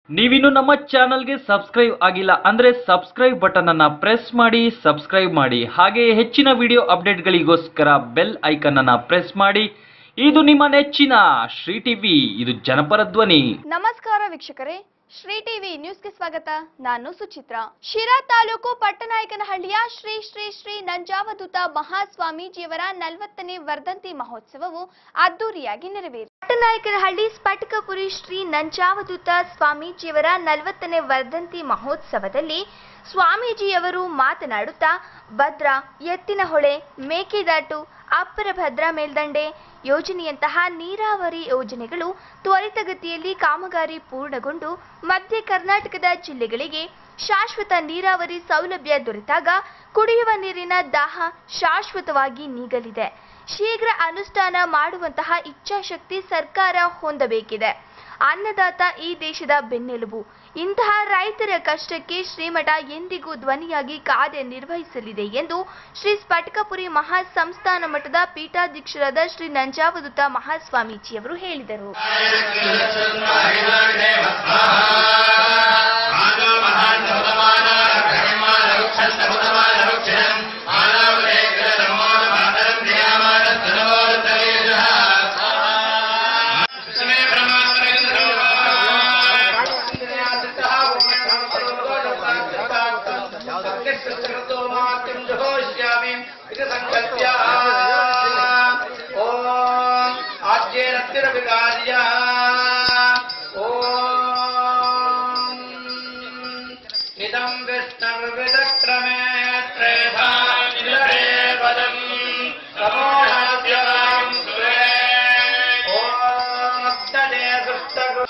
ನೀವಿನ್ನು ನಮ್ಮ ಚಾನಲ್ಗೆ ಸಬ್ಸ್ಕ್ರೈಬ್ ಆಗಿಲ್ಲ ಅಂದ್ರೆ ಸಬ್ಸ್ಕ್ರೈಬ್ ಬಟನ್ ಅನ್ನ ಪ್ರೆಸ್ ಮಾಡಿ ಸಬ್ಸ್ಕ್ರೈಬ್ ಮಾಡಿ ಹಾಗೆ ಹೆಚ್ಚಿನ ವಿಡಿಯೋ ಅಪ್ಡೇಟ್ಗಳಿಗೋಸ್ಕರ ಬೆಲ್ ಐಕನ್ ಅನ್ನ ಪ್ರೆಸ್ ಮಾಡಿ ಇದು ನಿಮ್ಮ ನೆಚ್ಚಿನ ಶ್ರೀ ಟಿವಿ ಇದು ಜನಪರ ಧ್ವನಿ ನಮಸ್ಕಾರ ವೀಕ್ಷಕರೇ ಶ್ರೀ ಟಿವಿ ನ್ಯೂಸ್ಗೆ ಸ್ವಾಗತ ನಾನು ಸುಚಿತ್ರ ಶಿರಾ ತಾಲೂಕು ಪಟ್ಟನಾಯಕನಹಳ್ಳಿಯ ಶ್ರೀ ಶ್ರೀ ಶ್ರೀ ನಂಜಾವಧೂತ ಮಹಾಸ್ವಾಮೀಜಿಯವರ ನಲವತ್ತನೇ ವರ್ಧಂತಿ ಮಹೋತ್ಸವವು ಅದ್ದೂರಿಯಾಗಿ ನೆರವೇರಿತು ಪಟ್ಟನಾಯಕನಹಳ್ಳಿ ಸ್ಫಟಿಕಪುರಿ ಶ್ರೀ ನಂಜಾವಧೂತ ಸ್ವಾಮೀಜಿಯವರ ನಲವತ್ತನೇ ವರ್ಧಂತಿ ಮಹೋತ್ಸವದಲ್ಲಿ ಸ್ವಾಮೀಜಿಯವರು ಮಾತನಾಡುತ್ತಾ ಭದ್ರಾ ಎತ್ತಿನಹೊಳೆ ಮೇಕೆದಾಟು ಅಪ್ಪರ ಭದ್ರಾ ಮೇಲ್ದಂಡೆ ಯೋಜನೆಯಂತಹ ನೀರಾವರಿ ಯೋಜನೆಗಳು ತ್ವರಿತಗತಿಯಲ್ಲಿ ಕಾಮಗಾರಿ ಪೂರ್ಣಗೊಂಡು ಮಧ್ಯ ಕರ್ನಾಟಕದ ಜಿಲ್ಲೆಗಳಿಗೆ ಶಾಶ್ವತ ನೀರಾವರಿ ಸೌಲಭ್ಯ ದೊರೆತಾಗ ಕುಡಿಯುವ ನೀರಿನ ದಾಹ ಶಾಶ್ವತವಾಗಿ ನೀಗಲಿದೆ ಶೀಘ್ರ ಅನುಷ್ಠಾನ ಮಾಡುವಂತಹ ಇಚ್ಛಾಶಕ್ತಿ ಸರ್ಕಾರ ಹೊಂದಬೇಕಿದೆ ಅನ್ನದಾತ ಈ ದೇಶದ ಬೆನ್ನೆಲುಬು ಇಂತಹ ರೈತರ ಕಷ್ಟಕ್ಕೆ ಶ್ರೀಮಠ ಎಂದಿಗೂ ಧ್ವನಿಯಾಗಿ ಕಾರ್ಯನಿರ್ವಹಿಸಲಿದೆ ಎಂದು ಶ್ರೀ ಸ್ಫಟಿಕಪುರಿ ಮಹಾ ಸಂಸ್ಥಾನ ಮಠದ ಪೀಠಾಧ್ಯಕ್ಷರಾದ ಶ್ರೀ ನಂಜಾವಧೂತ ಮಹಾಸ್ವಾಮೀಜಿಯವರು ಹೇಳಿದರು इदं विष्णुर्विदक्रमे त्रेधा निरे पदम् समोहस्यां सुरे ॐ तदे दुष्टगु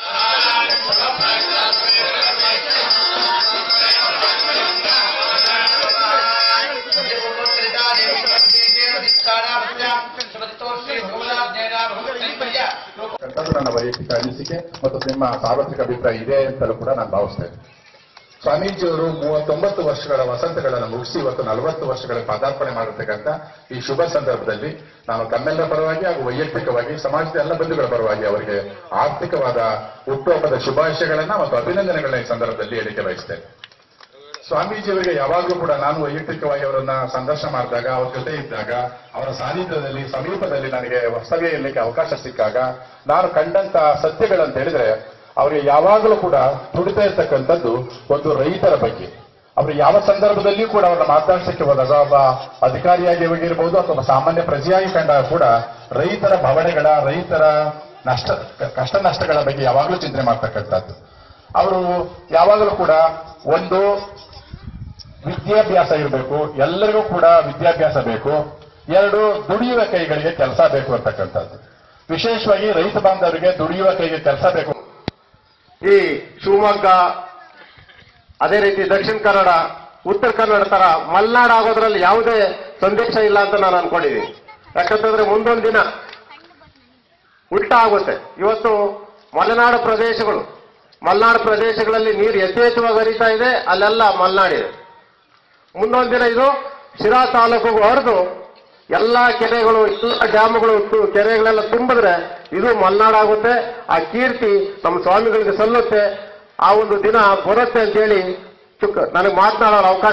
ಅಂತದ್ದು ನನ್ನ ವೈಯಕ್ತಿಕ ಅನಿಸಿಕೆ ಮತ್ತು ನಿಮ್ಮ ಸಾರ್ವತ್ರಿಕ ಅಭಿಪ್ರಾಯ ಇದೆ ಅಂತಲೂ ಕೂಡ ನಾನು ಭಾವಿಸ್ತೇನೆ ಸ್ವಾಮೀಜಿಯವರು ಮೂವತ್ತೊಂಬತ್ತು ವರ್ಷಗಳ ವಸಂತಗಳನ್ನು ಮುಗಿಸಿ ಇವತ್ತು ನಲವತ್ತು ವರ್ಷಗಳ ಪಾದಾರ್ಪಣೆ ಮಾಡಿರ್ತಕ್ಕಂಥ ಈ ಶುಭ ಸಂದರ್ಭದಲ್ಲಿ ನಾನು ತಮ್ಮೆಲ್ಲರ ಪರವಾಗಿ ಹಾಗೂ ವೈಯಕ್ತಿಕವಾಗಿ ಸಮಾಜದ ಎಲ್ಲ ಬಂಧುಗಳ ಪರವಾಗಿ ಅವರಿಗೆ ಆರ್ಥಿಕವಾದ ಹುಟ್ಟುಹಬ್ಬದ ಶುಭಾಶಯಗಳನ್ನ ಮತ್ತು ಅಭಿನಂದನೆಗಳನ್ನ ಈ ಸಂದರ್ಭದಲ್ಲಿ ಹೇಳಿಕೆ ಬಯಸ್ತೇನೆ ಸ್ವಾಮೀಜಿಯವರಿಗೆ ಯಾವಾಗಲೂ ಕೂಡ ನಾನು ವೈಯಕ್ತಿಕವಾಗಿ ಅವರನ್ನ ಸಂದರ್ಶನ ಮಾಡಿದಾಗ ಅವ್ರ ಜೊತೆ ಇದ್ದಾಗ ಅವರ ಸಾನ್ನಿಧ್ಯದಲ್ಲಿ ಸಮೀಪದಲ್ಲಿ ನನಗೆ ವಾಸ್ತವ್ಯ ಇರಲಿಕ್ಕೆ ಅವಕಾಶ ಸಿಕ್ಕಾಗ ನಾನು ಕಂಡಂತ ಸತ್ಯಗಳಂತ ಹೇಳಿದ್ರೆ ಅವರಿಗೆ ಯಾವಾಗಲೂ ಕೂಡ ತುಡಿತಾ ಇರ್ತಕ್ಕಂಥದ್ದು ಒಂದು ರೈತರ ಬಗ್ಗೆ ಅವರು ಯಾವ ಸಂದರ್ಭದಲ್ಲಿಯೂ ಕೂಡ ಅವರನ್ನ ಮಾತಾಡ್ಸಕ್ಕೆ ಹೋದಾಗ ಒಬ್ಬ ಅಧಿಕಾರಿಯಾಗಿ ಹೋಗಿರ್ಬೋದು ಅಥವಾ ಸಾಮಾನ್ಯ ಪ್ರಜೆಯಾಗಿ ಕಂಡಾಗ ಕೂಡ ರೈತರ ಭವಣೆಗಳ ರೈತರ ನಷ್ಟ ಕಷ್ಟ ನಷ್ಟಗಳ ಬಗ್ಗೆ ಯಾವಾಗಲೂ ಚಿಂತನೆ ಮಾಡ್ತಕ್ಕಂಥದ್ದು ಅವರು ಯಾವಾಗಲೂ ಕೂಡ ಒಂದು ವಿದ್ಯಾಭ್ಯಾಸ ಇರಬೇಕು ಎಲ್ಲರಿಗೂ ಕೂಡ ವಿದ್ಯಾಭ್ಯಾಸ ಬೇಕು ಎರಡು ದುಡಿಯುವ ಕೈಗಳಿಗೆ ಕೆಲಸ ಬೇಕು ಅಂತಕ್ಕಂಥದ್ದು ವಿಶೇಷವಾಗಿ ರೈತ ಬಾಂಧವರಿಗೆ ದುಡಿಯುವ ಕೈಗೆ ಕೆಲಸ ಬೇಕು ಈ ಶಿವಮೊಗ್ಗ ಅದೇ ರೀತಿ ದಕ್ಷಿಣ ಕನ್ನಡ ಉತ್ತರ ಕನ್ನಡ ತರ ಮಲೆನಾಡು ಆಗೋದ್ರಲ್ಲಿ ಯಾವುದೇ ಸಂದೇಶ ಇಲ್ಲ ಅಂತ ನಾನು ಅನ್ಕೊಂಡಿದ್ದೀನಿ ಯಾಕಂತಂದ್ರೆ ಮುಂದೊಂದು ದಿನ ಉಲ್ಟಾ ಆಗುತ್ತೆ ಇವತ್ತು ಮಲೆನಾಡು ಪ್ರದೇಶಗಳು ಮಲೆನಾಡು ಪ್ರದೇಶಗಳಲ್ಲಿ ನೀರು ಯಥೇಚ್ಛವಾಗಿ ಹರಿತಾ ಇದೆ ಅಲ್ಲೆಲ್ಲ ಮಲೆನಾಡಿದೆ ಮುಂದೊಂದು ದಿನ ಇದು ಶಿರಾ ತಾಲೂಕಿಗೆ ಹರಿದು ಎಲ್ಲಾ ಕೆರೆಗಳು ಎಲ್ಲ ಡ್ಯಾಮ್ಗಳು ತು- ಕೆರೆಗಳೆಲ್ಲ ತುಂಬಿದ್ರೆ ಇದು ಮಲೆನಾಡಾಗುತ್ತೆ ಆ ಕೀರ್ತಿ ನಮ್ಮ ಸ್ವಾಮಿಗಳಿಗೆ ಸಲ್ಲುತ್ತೆ ಆ ಒಂದು ದಿನ ಬರುತ್ತೆ ಅಂತೇಳಿ ಚುಕ್ಕ ನನಗೆ ಮಾತನಾಡೋ ಅವಕಾಶ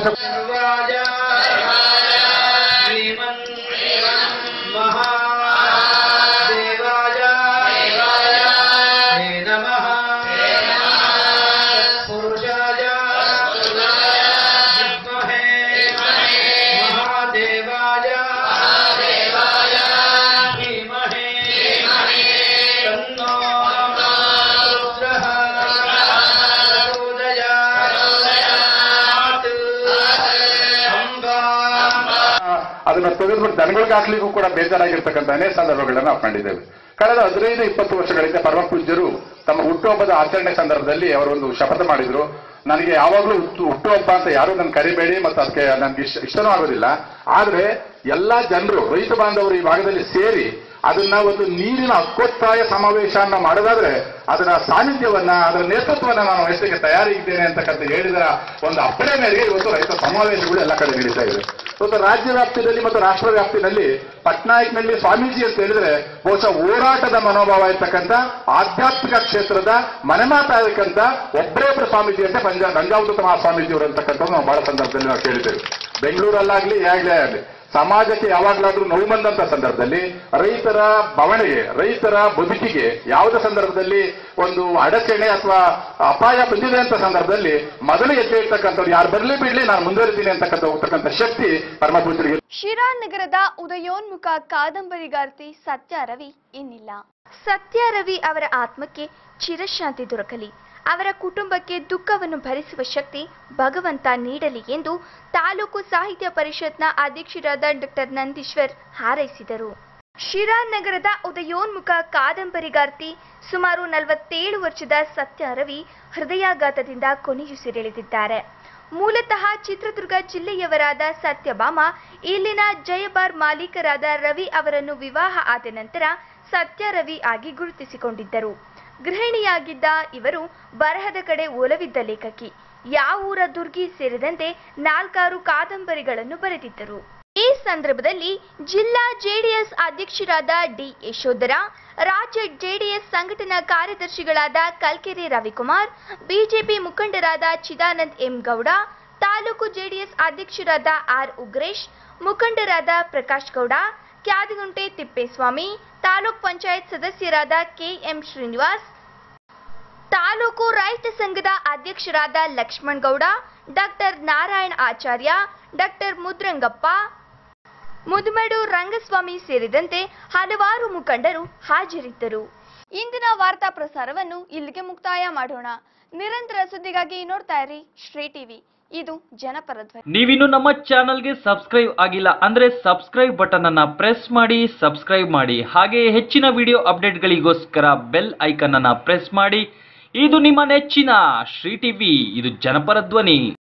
श्रीमन् महादेवाय हे नमः पुरुषाय विद्महे महादेवाय धीमहि तन्नो रुद्रः प्रचोदयात् अम्बा ಅದನ್ನ ತೆಗೆದುಬಿಟ್ಟು ದನಗಳಿಗೆ ಹಾಕ್ಲಿಕ್ಕೂ ಕೂಡ ಬೇಜಾರಾಗಿರ್ತಕ್ಕಂಥ ಅನೇಕ ಸಂದರ್ಭಗಳನ್ನ ನಾವು ಕಂಡಿದ್ದೇವೆ ಕಳೆದ ಹದಿನೈದು ಇಪ್ಪತ್ತು ವರ್ಷಗಳಿಂದ ಪರಮ ಪೂಜ್ಯರು ತಮ್ಮ ಹುಟ್ಟುಹಬ್ಬದ ಆಚರಣೆ ಸಂದರ್ಭದಲ್ಲಿ ಅವರೊಂದು ಶಪಥ ಮಾಡಿದ್ರು ನನಗೆ ಯಾವಾಗಲೂ ಹುಟ್ಟು ಹುಟ್ಟುಹಬ್ಬ ಅಂತ ಯಾರು ನನ್ನ ಕರಿಬೇಡಿ ಮತ್ತು ಅದಕ್ಕೆ ನನ್ಗೆ ಇಷ್ಟ ಇಷ್ಟನೂ ಆಗೋದಿಲ್ಲ ಆದ್ರೆ ಎಲ್ಲಾ ಜನರು ರೈತ ಬಾಂಧವರು ಈ ಭಾಗದಲ್ಲಿ ಸೇರಿ ಅದನ್ನ ಒಂದು ನೀರಿನ ಹಕ್ಕೊತ್ತಾಯ ಸಮಾವೇಶವನ್ನ ಮಾಡೋದಾದ್ರೆ ಅದರ ಸಾನ್ನಿಧ್ಯವನ್ನ ಅದರ ನೇತೃತ್ವವನ್ನ ನಾನು ವಹಿಸಲಿಕ್ಕೆ ತಯಾರಿದ್ದೇನೆ ಅಂತಕ್ಕಂಥ ಹೇಳಿದ ಒಂದು ಅಪ್ಪಣೆ ಮೇರೆಗೆ ಇವತ್ತು ರೈತ ಸಮಾವೇಶಗಳು ಎಲ್ಲ ಕಡೆ ನಡೀತಾ ಇದೆ ಇವತ್ತು ರಾಜ್ಯ ವ್ಯಾಪ್ತಿಯಲ್ಲಿ ಮತ್ತು ರಾಷ್ಟ್ರ ವ್ಯಾಪ್ತಿನಲ್ಲಿ ಪಟ್ನಾಯಕ್ನಲ್ಲಿ ಸ್ವಾಮೀಜಿ ಅಂತ ಹೇಳಿದ್ರೆ ಬಹುಶಃ ಹೋರಾಟದ ಮನೋಭಾವ ಇರ್ತಕ್ಕಂಥ ಆಧ್ಯಾತ್ಮಿಕ ಕ್ಷೇತ್ರದ ಮನೆ ಮಾತಾಡಕ್ಕಂತ ಒಬ್ಬರೇ ಒಬ್ಬರು ಸ್ವಾಮೀಜಿ ಅಂತ ಪಂಜ ಗಂಗಾವಧೂತ ಮಹಾಸ್ವಾಮೀಜಿಯವರು ಅಂತಕ್ಕಂಥ ನಾವು ಬಹಳ ಸಂದರ್ಭದಲ್ಲಿ ನಾವು ಕೇಳಿದ್ದೇವೆ ಬೆಂಗಳೂರಲ್ಲಾಗ್ಲಿ ಯಾಗ್ಲೇ ಆಗಲಿ ಸಮಾಜಕ್ಕೆ ಯಾವಾಗಲಾದ್ರೂ ನೋವು ಬಂದಂತ ಸಂದರ್ಭದಲ್ಲಿ ರೈತರ ಬವಣೆಗೆ ರೈತರ ಬದುಕಿಗೆ ಯಾವುದೇ ಸಂದರ್ಭದಲ್ಲಿ ಒಂದು ಅಡಚಣೆ ಅಥವಾ ಅಪಾಯ ಬಂದಿದೆ ಅಂತ ಸಂದರ್ಭದಲ್ಲಿ ಮೊದಲು ಎದ್ದೆ ಇರ್ತಕ್ಕಂಥವ್ರು ಯಾರು ಬರಲಿ ಬಿಡ್ಲಿ ನಾನು ಮುಂದುವರಿತೀನಿ ಅಂತಕ್ಕಂಥ ಹೋಗ್ತಕ್ಕಂಥ ಶಕ್ತಿ ಪರಮಪೂಜರಿಗೆ ಶಿರಾ ನಗರದ ಉದಯೋನ್ಮುಖ ಕಾದಂಬರಿಗಾರ್ತಿ ಸತ್ಯ ರವಿ ಇನ್ನಿಲ್ಲ ಸತ್ಯ ರವಿ ಅವರ ಆತ್ಮಕ್ಕೆ ಚಿರಶಾಂತಿ ದೊರಕಲಿ ಅವರ ಕುಟುಂಬಕ್ಕೆ ದುಃಖವನ್ನು ಭರಿಸುವ ಶಕ್ತಿ ಭಗವಂತ ನೀಡಲಿ ಎಂದು ತಾಲೂಕು ಸಾಹಿತ್ಯ ಪರಿಷತ್ನ ಅಧ್ಯಕ್ಷರಾದ ಡಾಕ್ಟರ್ ನಂದೀಶ್ವರ್ ಹಾರೈಸಿದರು ಶಿರಾ ನಗರದ ಉದಯೋನ್ಮುಖ ಕಾದಂಬರಿಗಾರ್ತಿ ಸುಮಾರು ನಲವತ್ತೇಳು ವರ್ಷದ ಸತ್ಯ ರವಿ ಹೃದಯಾಘಾತದಿಂದ ಕೊನೆಯುಸಿರೆಳೆದಿದ್ದಾರೆ ಮೂಲತಃ ಚಿತ್ರದುರ್ಗ ಜಿಲ್ಲೆಯವರಾದ ಸತ್ಯಭಾಮ ಇಲ್ಲಿನ ಜಯಬಾರ್ ಮಾಲೀಕರಾದ ರವಿ ಅವರನ್ನು ವಿವಾಹ ಆದ ನಂತರ ಸತ್ಯ ರವಿ ಆಗಿ ಗುರುತಿಸಿಕೊಂಡಿದ್ದರು ಗೃಹಿಣಿಯಾಗಿದ್ದ ಇವರು ಬರಹದ ಕಡೆ ಒಲವಿದ್ದ ಲೇಖಕಿ ಯಾವೂರ ದುರ್ಗಿ ಸೇರಿದಂತೆ ನಾಲ್ಕಾರು ಕಾದಂಬರಿಗಳನ್ನು ಬರೆದಿದ್ದರು ಈ ಸಂದರ್ಭದಲ್ಲಿ ಜಿಲ್ಲಾ ಜೆಡಿಎಸ್ ಅಧ್ಯಕ್ಷರಾದ ಡಿ ಯಶೋಧರ ರಾಜ್ಯ ಜೆಡಿಎಸ್ ಸಂಘಟನಾ ಕಾರ್ಯದರ್ಶಿಗಳಾದ ಕಲ್ಕೆರೆ ರವಿಕುಮಾರ್ ಬಿಜೆಪಿ ಮುಖಂಡರಾದ ಚಿದಾನಂದ್ ಎಂ ಗೌಡ ತಾಲೂಕು ಜೆಡಿಎಸ್ ಅಧ್ಯಕ್ಷರಾದ ಆರ್ ಉಗ್ರೇಶ್ ಮುಖಂಡರಾದ ಪ್ರಕಾಶ್ ಗೌಡ ಕ್ಯಾದಗುಂಟೆ ತಿಪ್ಪೇಸ್ವಾಮಿ ತಾಲೂಕ್ ಪಂಚಾಯತ್ ಸದಸ್ಯರಾದ ಕೆಎಂ ಶ್ರೀನಿವಾಸ್ ತಾಲೂಕು ರೈತ ಸಂಘದ ಅಧ್ಯಕ್ಷರಾದ ಲಕ್ಷ್ಮಣ್ ಗೌಡ ಡಾಕ್ಟರ್ ನಾರಾಯಣ ಆಚಾರ್ಯ ಡಾಕ್ಟರ್ ಮುದ್ರಂಗಪ್ಪ ಮುದುಮಡು ರಂಗಸ್ವಾಮಿ ಸೇರಿದಂತೆ ಹಲವಾರು ಮುಖಂಡರು ಹಾಜರಿದ್ದರು ಇಂದಿನ ವಾರ್ತಾ ಪ್ರಸಾರವನ್ನು ಇಲ್ಲಿಗೆ ಮುಕ್ತಾಯ ಮಾಡೋಣ ನಿರಂತರ ಸುದ್ದಿಗಾಗಿ ನೋಡ್ತಾ ಇರಿ ಶ್ರೀ ಟಿವಿ ಇದು ಜನಪರ ಧ್ವನಿ ನೀವಿನ್ನು ನಮ್ಮ ಚಾನಲ್ಗೆ ಸಬ್ಸ್ಕ್ರೈಬ್ ಆಗಿಲ್ಲ ಅಂದ್ರೆ ಸಬ್ಸ್ಕ್ರೈಬ್ ಬಟನ್ ಅನ್ನ ಪ್ರೆಸ್ ಮಾಡಿ ಸಬ್ಸ್ಕ್ರೈಬ್ ಮಾಡಿ ಹಾಗೆ ಹೆಚ್ಚಿನ ವಿಡಿಯೋ ಅಪ್ಡೇಟ್ಗಳಿಗೋಸ್ಕರ ಬೆಲ್ ಐಕನ್ ಅನ್ನ ಪ್ರೆಸ್ ಮಾಡಿ ಇದು ನಿಮ್ಮ ನೆಚ್ಚಿನ ಶ್ರೀ ಟಿವಿ ಇದು ಜನಪರ ಧ್ವನಿ